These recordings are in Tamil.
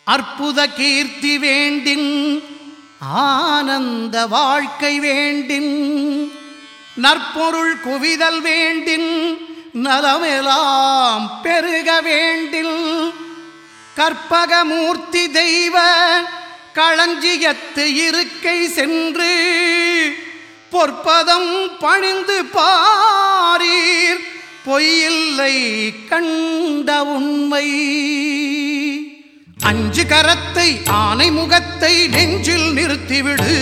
அற்புத கீர்த்தி வேண்டின் ஆனந்த வாழ்க்கை வேண்டின் நற்பொருள் குவிதல் வேண்டின் நலமெலாம் பெருக வேண்டில் கற்பகமூர்த்தி தெய்வ களஞ்சியத்து இருக்கை சென்று பொற்பதம் பணிந்து பாரீர் பொய்யில்லை கண்ட உண்மை அஞ்சு கரத்தை ஆனை முகத்தை நெஞ்சில் நிறுத்திவிடு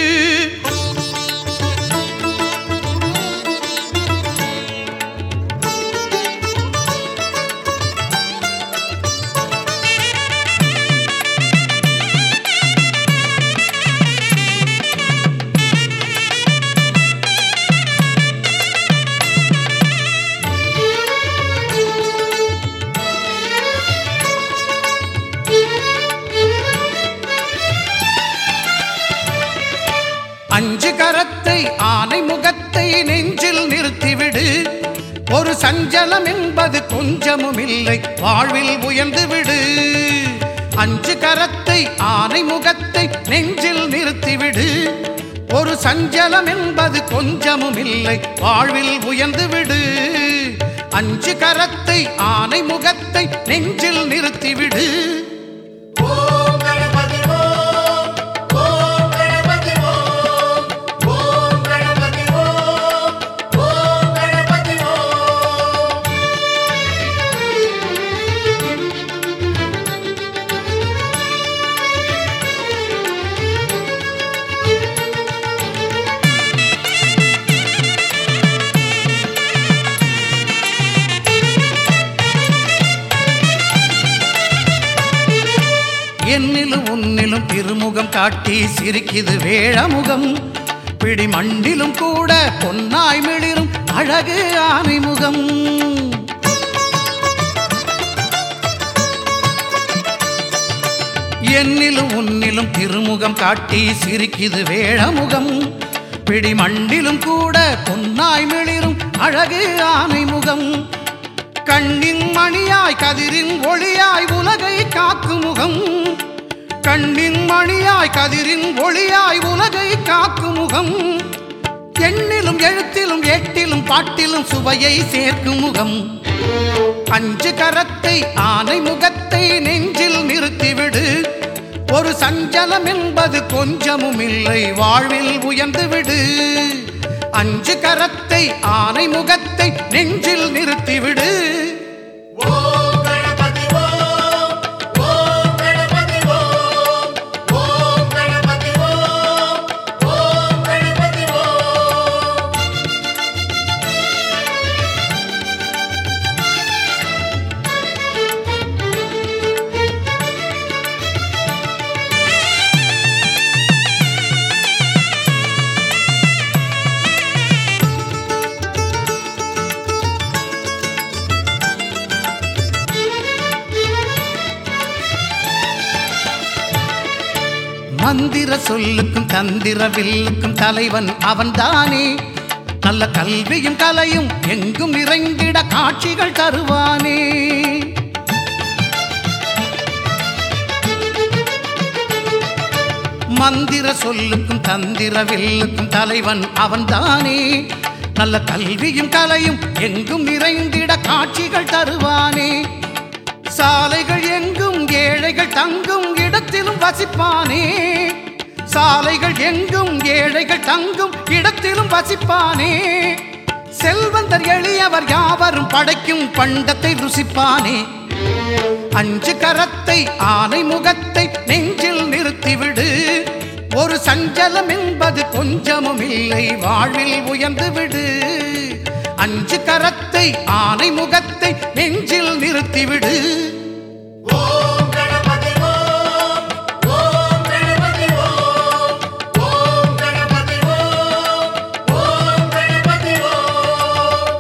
அஞ்சு கரத்தை ஆனை முகத்தை நெஞ்சில் நிறுத்திவிடு ஒரு சஞ்சலம் என்பது கொஞ்சமும் இல்லை வாழ்வில் உயர்ந்து விடு அஞ்சு கரத்தை ஆனை முகத்தை நெஞ்சில் நிறுத்திவிடு ஒரு சஞ்சலம் என்பது கொஞ்சமும் இல்லை வாழ்வில் உயர்ந்து விடு அஞ்சு கரத்தை ஆனை முகத்தை நெஞ்சில் நிறுத்திவிடு ஓம் கணபதி ஓம் ஓம் கணபதி ஓம் ஓம் கணபதி ஓம் ஓம் கணபதி ஓம் என்னிலும் உன்னிலும் திருமுகம் காட்டி சிரிக்குது வேழமுகம் பிடி மண்டிலும் கூட பொன்னாய் மிளிரும் அழகு ஆனைமுகம் என்னிலும் உன்னிலும் திருமுகம் காட்டி சிரிக்குது வேழமுகம் பிடி மண்டிலும் கூட பொன்னாய் மிளிரும் அழகு ஆனைமுகம் கண்ணின் மணியாய் கதிரின் ஒளியாய் உலகை காக்கும் முகம் கண்ணின் மணியாய் கதிரின் ஒளியாய் உலகை காக்கும் முகம் எண்ணிலும் எழுத்திலும் ஏட்டிலும் பாட்டிலும் சுவையை சேர்க்கும் முகம் அஞ்சு கரத்தை ஆனை முகத்தை நெஞ்சில் நிறுத்திவிடு ஒரு சஞ்சலம் என்பது கொஞ்சமும் இல்லை வாழ்வில் உயர்ந்து விடு அஞ்சு கரத்தை ஆனை முகத்தை நெஞ்சில் நிறுத்திவிடு ஓம் கணபதி ஓம் ஓம் கணபதி ஓம் ஓம் கணபதி ஓம் ஓம் கணபதி ஓம் மந்திர சொல்லுக்கும் தந்திர வில்லுக்கும் தலைவன் அவன்தானே நல்ல கல்வியும் கலையும் எங்கும் நிறைந்திட காட்சிகள் தருவானே மந்திர சொல்லுக்கும் தந்திர வில்லுக்கும் தலைவன் அவன்தானே நல்ல கல்வியும் கலையும் எங்கும் நிறைந்திட காட்சிகள் தருவானே சாலைகள் எங்கும் ஏழைகள் தங்கும் இடத்திலும் வசிப்பானே சாலைகள் எங்கும் ஏழைகள் தங்கும் இடத்திலும் வசிப்பானே செல்வந்தர் எளியவர் யாவரும் படைக்கும் பண்டத்தை ருசிப்பானே அஞ்சு கரத்தை ஆனை முகத்தை நெஞ்சில் நிறுத்திவிடு ஒரு சஞ்சலம் என்பது கொஞ்சமும் இல்லை வாழ்வில் உயர்ந்து விடு அஞ்சு கரத்தை ஆனை முகத்தை நெஞ்சில் நிறுத்திவிடு ஓம் கணபதி ஓம் ஓம் கணபதி ஓம் ஓம் கணபதி ஓம் ஓம் கணபதி ஓம்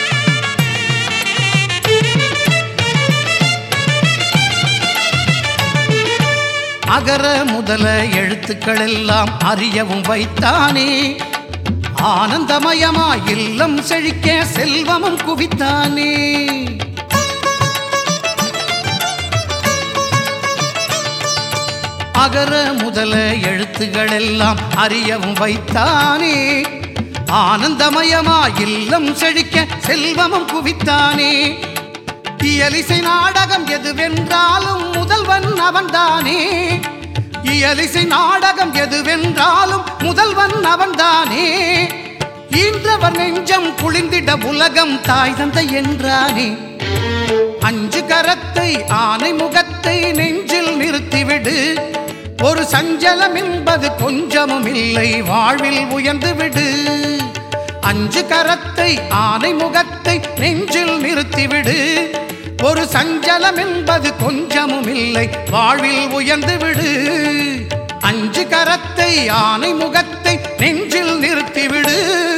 அஞ்சு அகர முதல எழுத்துக்கள் எல்லாம் அறியவும் வைத்தானே ஆனந்தமயமா இல்லம் செழிக்க செல்வமும் குவித்தானே அகர முதல எழுத்துக்கள் எல்லாம் அறியவும் வைத்தானே ஆனந்தமயமா இல்லம் செழிக்க செல்வமும் குவித்தானே இயலிசை நாடகம் எதுவென்றாலும் முதல்வன் அவன்தானே இயலிசை நாடகம் எதுவென்றாலும் முதல்வன் அவன்தானே ஈன்றவர் நெஞ்சம் குளிர்ந்திட உலகம் தாய் தந்தை என்றானே அஞ்சு கரத்தை ஆனை முகத்தை நெஞ்சில் நிறுத்திவிடு ஒரு சஞ்சலம் என்பது கொஞ்சமும் இல்லை வாழ்வில் உயர்ந்து விடு அஞ்சு கரத்தை ஆனை முகத்தை நெஞ்சில் நிறுத்திவிடு ஒரு சஞ்சலம் என்பது கொஞ்சமும் இல்லை வாழ்வில் உயர்ந்து விடு அஞ்சு கரத்தை ஆனை முகத்தை நெஞ்சில் நிறுத்திவிடு